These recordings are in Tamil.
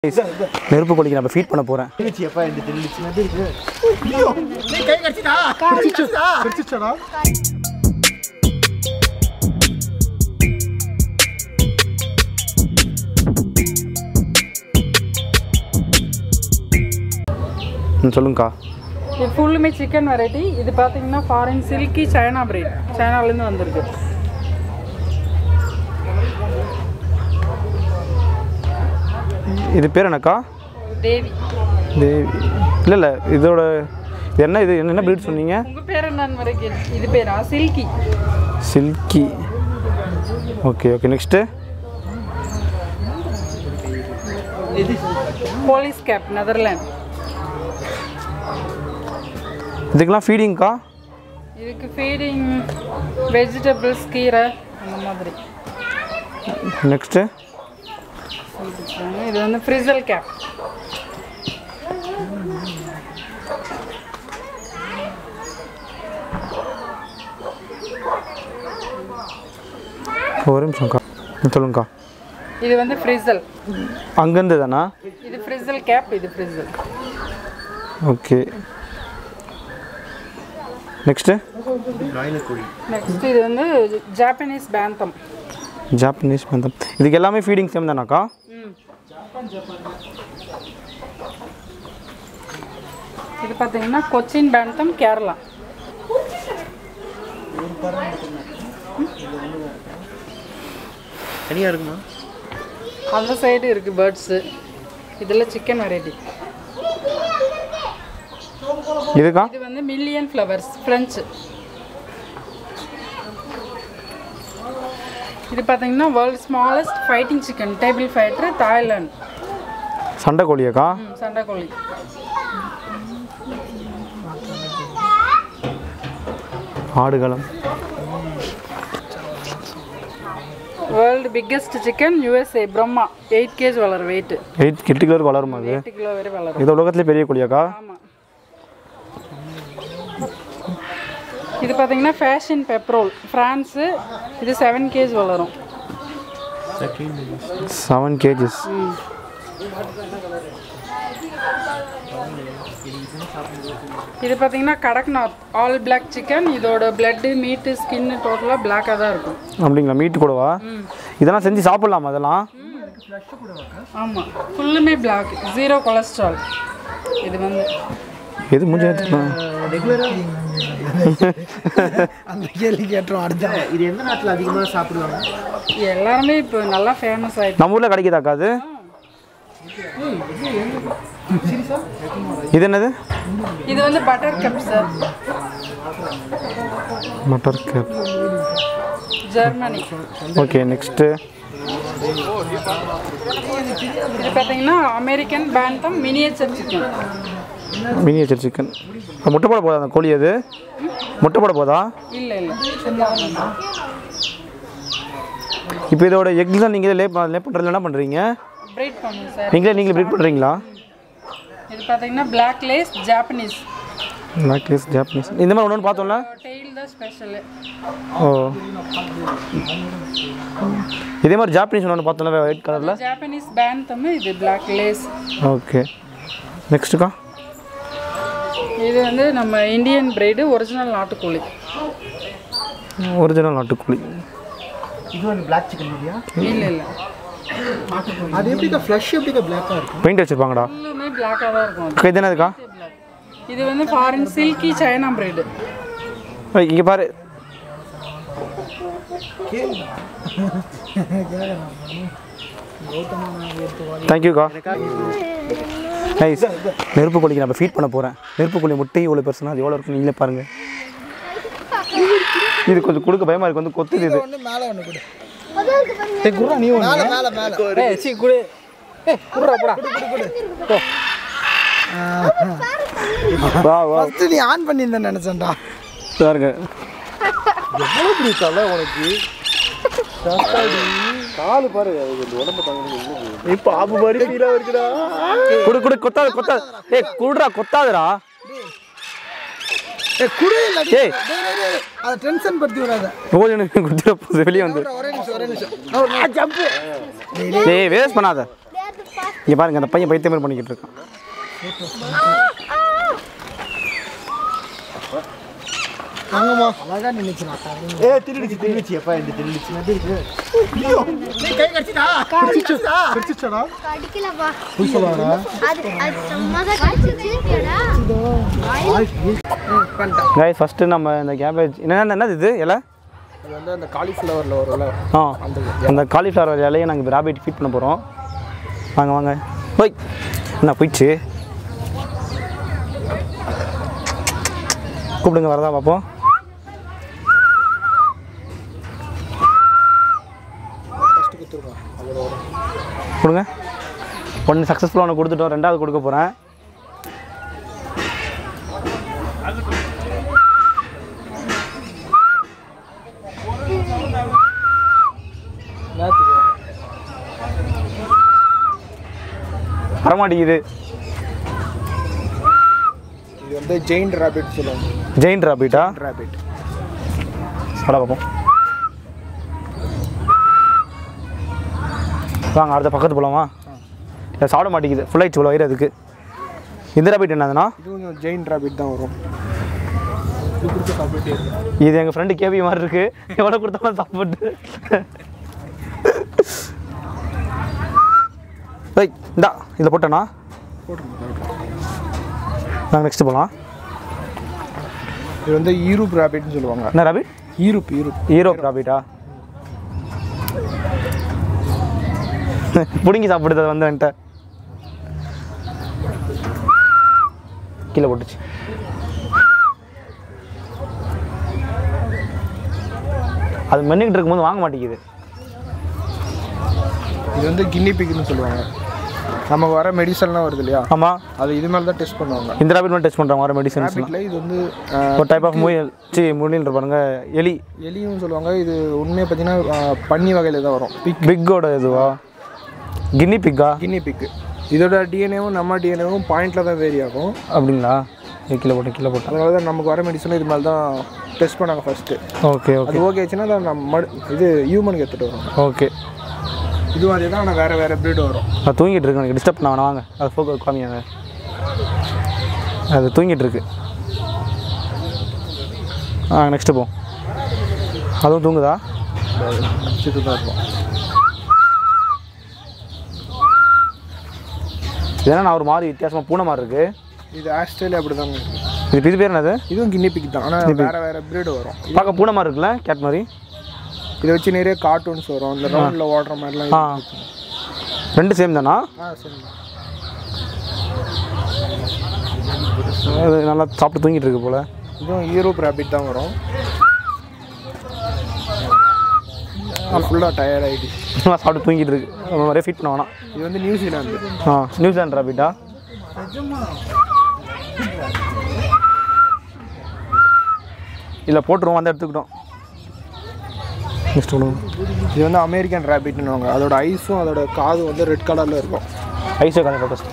நெருப்பு கோழிக்கு நம்ம ஃபீட் பண்ண போகிறேன் ம் சொல்லுங்கக்கா இது ஃபுல்லுமே சிக்கன் வெரைட்டி இது பார்த்தீங்கன்னா ஃபாரின் சில்கி சைனா பிரீட் சைனாலேருந்து வந்திருக்கு இது பேர் என்னக்கா தேவி தேவி இல்லை இல்லை இதோட இது என்ன இது என்ன ப்ரீட் சொன்னீங்க உங்கள் பேர் என்னன்னு வரைக்கும் இது பேரா silky silky okay okay next police cap Netherland இதுக்கெல்லாம் ஃபீடிங்க்கா இதுக்கு ஃபீடிங் வெஜிடபிள்ஸ் கீரை அந்த மாதிரி நெக்ஸ்ட்டு கொடுத்துருக்காங்க. இது வந்து ஃப்ரிசல் கேப் ஒரு நிமிஷம்க்கா ம், சொல்லுங்கக்கா இது வந்து ஃப்ரிசல் அங்கேருந்து தானா இது ஃப்ரிசல் கேப் இது ஃப்ரிசல் ஓகே நெக்ஸ்ட்டு நெக்ஸ்ட் இது வந்து ஜாப்பனீஸ் பேந்தம் ஜாப்பனீஸ் பந்தம் இதுக்கு எல்லாமே ஃபீடிங் சேம் தானாக்கா ம் இது பார்த்தீங்கன்னா கொச்சின் பேந்தம் கேரளா தனியாக இருக்குமா அந்த சைடு இருக்குது பேர்ட்ஸு இதெல்லாம் சிக்கன் வெரைட்டி இதுக்கா இது வந்து மில்லியன் ஃப்ளவர்ஸ் ஃப்ரெஞ்சு இது பார்த்தீங்கன்னா world smallest fighting chicken table fighter Thailand சண்டை கோழியாக்கா ம், சண்டைக்கோழி Aadukalam world biggest chicken USA Brahma eight K வளரும் வெயிட் எயிட் எட்டு கிலோ வளருமா அது எட்டு கிலோ வரை வளரும் இது உலகத்துலேயே பெரிய கோழியாக்கா ஆமாம் இது பார்த்தீங்கன்னா ஃபேஷன் பெப்ரோல் ஃப்ரான்ஸு இது செவன் கேஜ் வளரும் செவன் கேஜிஸ் ம் இது பார்த்தீங்கன்னா கடக்நாத் ஆல் பிளாக் சிக்கன் இதோட பிளட்டு மீட்டு ஸ்கின்னு டோட்டலாக பிளாக்காக தான் இருக்கும் அப்படிங்களா மீட்டு கூடவா இதெல்லாம் செஞ்சு சாப்பிட்லாமா அதெல்லாம் ஆமாம் ஃபுல்லுமே பிளாக் ஜீரோ கொலஸ்ட்ரால் இது வந்து எது முடிஞ்சு எடுத்துக்கலாம் அந்த கேள்வி கேட்டுரும் அடுத்த இது எந்த நாட்டில் அதிகமாக சாப்பிடுவாங்க எல்லாருமே இப்போ நல்லா ஃபேமஸ் ஆயிடுச்சு நம்ம ஊரில் கிடைக்குதாக்கா அது இது என்னது இது வந்து பட்டர் கப் சார் மட்டர் கேப் ஜெர்மனி ஓகே நெக்ஸ்ட்டு இது பார்த்தீங்கன்னா American bantam miniature chicken miniature chicken முட்டை போட போதா அந்த கோழி அது முட்டை போட போதா இல்லை இல்லை சும்மா இப்போ இதோட எக்ஸ் தான் நீங்கள் லே லே பண்ணுறதுல என்ன பண்ணுறீங்க ப்ரீட் பண்ணுங்க சார் நீங்களே நீங்களே ப்ரீட் பண்ணுறீங்களா இது பார்த்தீங்கன்னா black lace Japanese black lace Japanese இந்த மாதிரி ஒன்று ஒன்று பார்த்தோம்ல டெய்ல் தான் ஸ்பெஷலு ஓ இதே மாதிரி ஜாப்பனீஸ் ஒன்று பார்த்தோம்ல ஒயிட் கலரில் ஜாப்பனீஸ் பேண்டம் இது பிளாக் லேஸ் ஓகே நெக்ஸ்ட்டுக்கா இது வந்து நம்ம இந்தியன் பிரைடு ஒரிஜினல் நாட்டுக்கோழி ஒரிஜினல் நாட்டுக்கோழி இது வந்து பிளாக் சிக்கன் இல்லையா இல்லை இல்லை அது எப்படிக்கா ஃப்ளஷ் எப்படிக்கா பிளாக்காக இருக்கும் பெயிண்ட் வச்சுருப்பாங்கடா ஃபுல்லுமே பிளாக்காக தான் இருக்கும் அது. அக்கா, இது என்னதுக்கா இது வந்து ஃபாரின் சில்கி சைனா பிரைடு இங்கே பாரு தேங்க்யூக்கா நைஸ் நெருப்பு கோழிக்கு நம்ம ஃபீட் பண்ண போகிறேன் நெருப்பு கோழி முட்டை இவ்வளோ பெருசுனா அது எவ்வளோ இருக்கும் நீங்களே பாருங்கள் இது கொஞ்சம் கொடுக்க பயமாக இருக்கு வந்து கொத்துது இது ஒன்று மேலே ஒன்று கொடு ஏய் குர்ரா நீ ஒன்று மேலே மேலே மேலே ஏய் சி குடு ஏய் குர்ரா போடா வா வா ஃபஸ்ட்டு நீ ஆன் பண்ணியிருந்தேன் நினச்சேன்டா பாருங்க எவ்வளோ பெரிய தலை உனக்கு காலு பாரு உடம்பு தாங்க இப்போ ஆப்பு மாதிரி ஃபீலாக இருக்குடா குடு குடு கொத்தாது கொத்தாது ஏய் குடுறா கொத்தாதுடா ஏ குடு இல்லை ஏய் அதை டென்ஷன் படுத்தி விடாத ஓடி எனக்கு குடுத்துட போகுது வெளியே வந்து ஒரே நிமிஷம் ஒரே நிமிஷம் ஜம்ப்பு டேய் வேஸ்ட் பண்ணாத They are the fast இங்கே பாருங்க அந்த பையன் பைத்தியம் மாதிரி பண்ணிக்கிட்டு இருக்கான் வாங்கம்மா அழகா நினைச்சு ஏ திருடிச்சு திருடிச்சு எப்பா இந்த திருடிச்சு பிடிச்சிச்சடா கடிக்கலப்பா புல் சொல்லாடா அது அது சும்மா தான் கடிச்சிச்சுடா கைஸ் ஃபஸ்ட்டு நம்ம இந்த கேபேஜ் என்ன என்னது இது இலை இது வந்து அந்த காலிஃப்ளவரில் வரும்ல ஆ அந்த காலிஃப்ளவர் இலையை நாங்கள் இப்போ ராபிட் ஃபீட் பண்ண போகிறோம் வாங்க வாங்க போய் என்ன போயிடுச்சு கூப்பிடுங்க வரதா பார்ப்போம் ஃபஸ்ட்டு கொடுத்துருக்கோம் அதோட வரும் கொடுங்க ஒன்று சக்ஸஸ்ஃபுல்லாக ஒன்று கொடுத்துட்டோம் ரெண்டாவது கொடுக்க போகிறேன் நேற்றுக்கு வரமாட்டேங்குது இது வந்து ஜெயின் ராபிட் சொல்லுவாங்க ஜெயின் ராபிட்டா ராபிட் வர பார்ப்போம் வாங்க அடுத்த பக்கத்து போகலாமா இல்லை சாப்பிட மாட்டேங்குது ஃபுல்லாகிடுச்சு இவ்வளோ வயிறு அதுக்கு இந்த ராபிட் என்னதுன்னா இது கொஞ்சம் ஜெயின் ராபிட் தான் வரும் இது கொடுத்து சாப்பிட்டே இருக்கும் இது எங்கள் ஃப்ரெண்டு கேபி மாதிரி இருக்கு எவ்வளோ கொடுத்தாலும் சாப்பிட்டு ஏய் இந்தா இதில் போட்டேண்ணா நாங்கள் நெக்ஸ்ட்டு போகலாம் இது வந்து ஈரூப் ராபிட்னு சொல்லுவாங்க என்ன ராபிட் ஈரூப் ஈரூப் ஈரோப் ராபிட்டா பிடுங்கி சாப்பிடுது அது வந்து என்கிட்ட கீழே போட்டுச்சு அது மென்னுக்கிட்டு இருக்கும்போது வாங்க மாட்டேங்குது இது வந்து கின்னி பிக்னு சொல்லுவாங்க நமக்கு வர மெடிசன்லாம் வருது இல்லையா ஆமாம் அது இது மேலே தான் டெஸ்ட் பண்ணுவாங்க இந்த ராபிட் மட்டும் டெஸ்ட் பண்ணுறாங்க வர மெடிசன்ஸ் ராபிட்டில் இது வந்து ஒரு டைப் ஆஃப் முயல் சி முயல் பாருங்க எலி எலியும் சொல்லுவாங்க இது உண்மையாக பார்த்தீங்கன்னா ஆஹ், பன்னி வகையில் தான் வரும் பிக் பிக்கோட இதுவா கின்னி பிக்கா கின்னி பிக்கு இதோட டிஎன்ஏவும் நம்ம டிஎன்ஏவும் பாயிண்டில் தான் வேரி ஆகும் அப்படிங்களா இது கீழே போட்டேன் கீழே போட்டேன் அதனால தான் நமக்கு வர மெடிசனும் இது மேலே தான் டெஸ்ட் பண்ணாங்க ஃபஸ்ட்டு ஓகே ஓகே அது ஓகே ஆச்சுன்னா அதை நம்ம மடு இது ஹியூமனுக்கு எடுத்துகிட்டு வரும் ஓகே இதுவும் அதே தான் ஆனால் வேறு வேறு ப்ரீடு வரும் நான் தூங்கிட்டு இருக்கேன் எனக்கு டிஸ்டர்ப் பண்ண வேணாம் வாங்க அது ஃபோக்கோ காமியாங்க அது தூங்கிட்டு இருக்கு ஆ நெக்ஸ்ட்டு போ அதுவும் தூங்குதா வச்சுட்டு தான் இருக்கும் இதெல்லாம் நான் ஒரு மாதிரி வித்தியாசமாக பூனை மாதிரி இருக்கு இது ஆஸ்திரேலியா அப்படி தாங்க இருக்கு இது இது பேர் என்னது இதுவும் கின்னி பிக் தான் ஆனால் வேறு வேறு ப்ரீடு வரும் பார்க்க பூனை மாதிரி இருக்குல்ல கேட் மாதிரி இதை வச்சு நிறைய கார்ட்டூன்ஸ் வரும் இந்த ரவுண்டில் ஓடுற மாதிரிலாம் ஆ ரெண்டு சேம் தானா ஆ சரி அது நல்லா சாப்பிட்டு தூங்கிட்டு இருக்கு போல இதுவும் யூரோப் ரேபிட் தான் வரும் ஃபுல்லாக டயர்ட் ஆகிடுச்சு நல்லா சாப்பிட்டு தூங்கிட்டு இருக்கு நம்ம நிறைய ஃபீட் பண்ண வேணாம் இது வந்து நியூசிலாந்து ஆ நியூசிலாண்ட் ராபிட்டா இல்லை போட்டுருவோம் வந்து எடுத்துக்கிட்டோம் நெக்ஸ்ட் கொடுங்க இது வந்து அமெரிக்கன் ரேபிட்னுவாங்க அதோட ஐஸும் அதோட காது வந்து ரெட் கலரில் இருக்கும் ஐஸோ கதை ஃபோக்கஸ்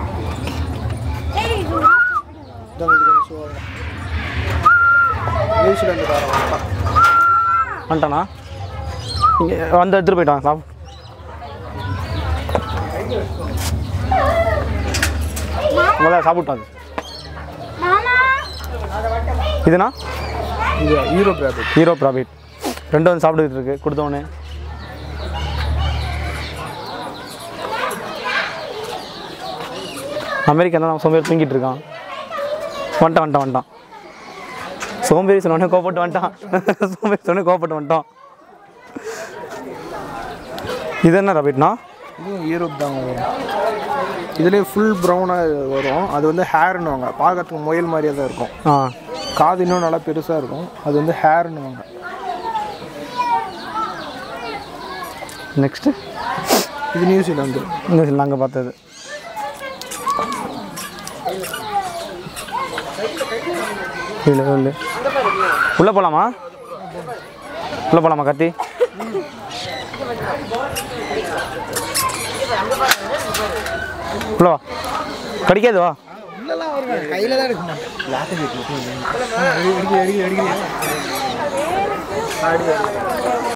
இதான் இது கொஞ்சம் சுவாங்க நியூசிலாந்து காரம் வந்துட்டானா இங்கே வந்து எடுத்துகிட்டு போயிட்டான் சாப்பிட்டு முதல்ல சாப்பிட்டான் அது இதுனா இது யூரோப் ரேபிட் ஹீரோ ப்ராஃபிட் ரெண்டும் வந்து சாப்பிட்டுக்கிட்டு இருக்கு கொடுத்தவொடனே அமெரிக்கா தான் நம்ம சோம்பேறி தூங்கிட்டு இருக்கான் வந்துட்டான் வந்துட்டான் வந்துட்டான் சோம்பேறி சொன்னோடனே கோப்பட்டு வந்துட்டான் சோம்பேறி சொன்னே கோப்பட்டு வந்துட்டான் இது என்ன ரபிட்னா இதுவும் யூரோப் தான் வரும் இதுலேயே ஃபுல் ப்ரௌனாக வரும் அது வந்து ஹேர்னுவாங்க பார்க்கறதுக்கு முயல் மாதிரியே தான் இருக்கும் ஆ காது இன்னும் நல்லா பெருசாக இருக்கும் அது வந்து ஹேர்னுவாங்க நெக்ஸ்ட்டு இது நியூசிலாந்து இன்னும் நாங்கள் பார்த்தது இல்லை இல்லை உள்ளே போகலாமா உள்ளே போகலாமா கத்தி உள்ள வா கடிக்காது வா கையில் தான் இருக்கு அடிக்க அடிக்க அடிக்க